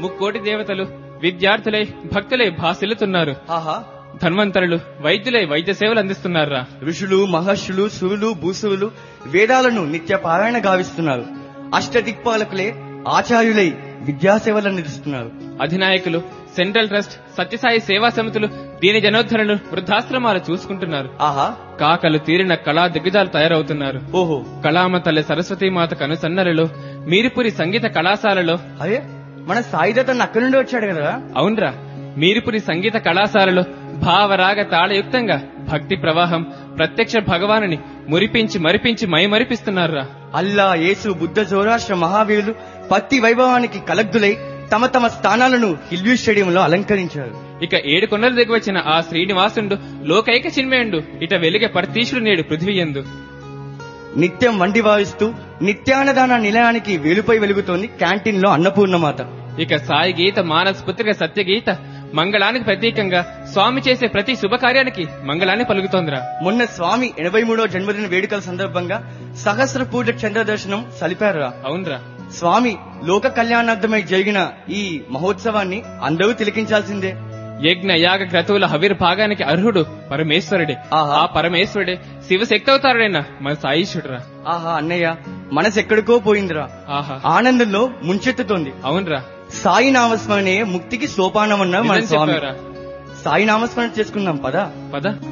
ముక్కోటి దేవతలు విద్యార్థులై భక్తులై భాసిల్లుతున్నారు ఆహా ధన్వంతరులు వైద్యులై వైద్య సేవలు అందిస్తున్నారా ఋషులు మహర్షులు సురులు భూసువులు వేదాలను నిత్య పారాయణ గావిస్తున్నారు అష్టదిక్పాలకులే ఆచార్యులై విద్యాసేవలు అందిస్తున్నారు అధినాయకులు సెంట్రల్ ట్రస్ట్ సత్యసాయి సేవా సమితులు దీని జనోద్ధరణలు వృద్ధాశ్రమాలు చూసుకుంటున్నారు ఆహా కాకలు తీరిన కళా దిగ్గజాలు తయారవుతున్నారు ఓహో కళామ తల్లి సరస్వతీమాత కనుసన్నలలో మీరిపురి సంగీత కళాశాలలో అదే మన సాయిదతన్ అక్కడి నుండి వచ్చాడు కదా అవునరా మీరిపురి సంగీత కళాశాలలో భావరాగ తాళయుక్తంగా భక్తి ప్రవాహం ప్రత్యక్ష భగవానుని మురిపించి మరిపించి మైమరిపిస్తున్నారా అల్లా యేసు బుద్ధ జోరాష్ట్ర మహావీరులు పత్తి వైభవానికి కలగ్గులై తమ తమ స్థానాలను హిల్వ్యూ స్టేడియంలో అలంకరించారు ఇక ఏడు కొండలు దిగి వచ్చిన ఆ శ్రీనివాసుండు లోకైక చిన్మయుండు ఇట వెలిగే పరతీశుడు నేడు పృథ్వీయందు నిత్యం వండి వాయిస్తూ నిత్యాన్నదాన నిలయానికి వేలుపై వెలుగుతోంది క్యాంటీన్ లో అన్నపూర్ణమాత ఇక సాయి గీత మానస్ పుత్రిక సత్యగీత మంగళానికి ప్రతీకంగా స్వామి చేసే ప్రతి శుభకార్యానికి మంగళాన్ని పలుకుతోందిరా మొన్న స్వామి ఎనభై మూడో జన్మదిన వేడుకల సందర్భంగా సహస్ర పూజ చంద్ర దర్శనం సలిపారురా అవునరా స్వామి లోక కళ్యాణార్థమై జరిగిన ఈ మహోత్సవాన్ని అందరూ తిలకించాల్సిందే యజ్ఞ యాగ క్రతువుల హవిర్భాగానికి అర్హుడు పరమేశ్వరుడే ఆహా. ఆ పరమేశ్వరుడే శివశక్తి అవతారుడైన మన సాయిషుడురా ఆహా అన్నయ్య మనసు ఎక్కడికో పోయిందిరా ఆహా ఆనందంలో ముంచెత్తుతోంది అవునరా సాయి నామస్మరణే ముక్తికి సోపానం అన్నారు మన నిజం స్వామి చెప్పావురా సాయి నామస్మరణ చేసుకుందాం పదా పద